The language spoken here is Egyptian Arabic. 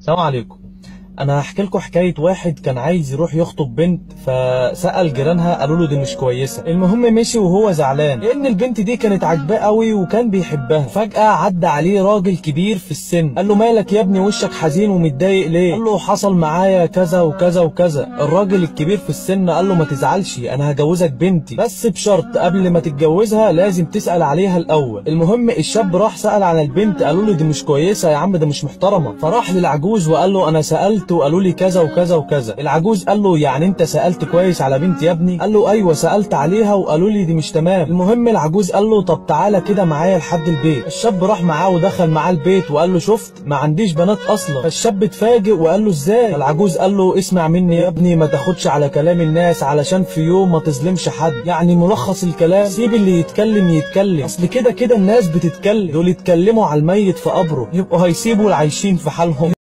السلام عليكم انا هحكي لكم حكايه واحد كان عايز يروح يخطب بنت فسال جيرانها قالوا له دي مش كويسه المهم مشي وهو زعلان لان البنت دي كانت عاجباه قوي وكان بيحبها فجاه عدى عليه راجل كبير في السن قال له مالك يا ابني وشك حزين ومتضايق ليه قال له حصل معايا كذا وكذا وكذا الراجل الكبير في السن قال له ما تزعلش انا هجوزك بنتي بس بشرط قبل ما تتجوزها لازم تسال عليها الاول المهم الشاب راح سال على البنت قالوا له دي مش كويسه يا عم ده مش محترمه فراح للعجوز وقال له انا سالت وقالوا لي كذا وكذا وكذا العجوز قال له يعني انت سالت كويس على بنتي يا ابني قال له ايوه سالت عليها وقالوا لي دي مش تمام المهم العجوز قال له طب تعالى كده معايا لحد البيت الشاب راح معاه ودخل معاه البيت وقال له شفت ما عنديش بنات اصلا فالشاب اتفاجئ وقال له ازاي العجوز قال له اسمع مني يا ابني ما تاخدش على كلام الناس علشان في يوم ما تظلمش حد يعني ملخص الكلام سيب اللي يتكلم يتكلم اصل كده كده الناس بتتكلم دول يتكلموا على الميت في قبره يبقوا هيسيبوا العايشين في حالهم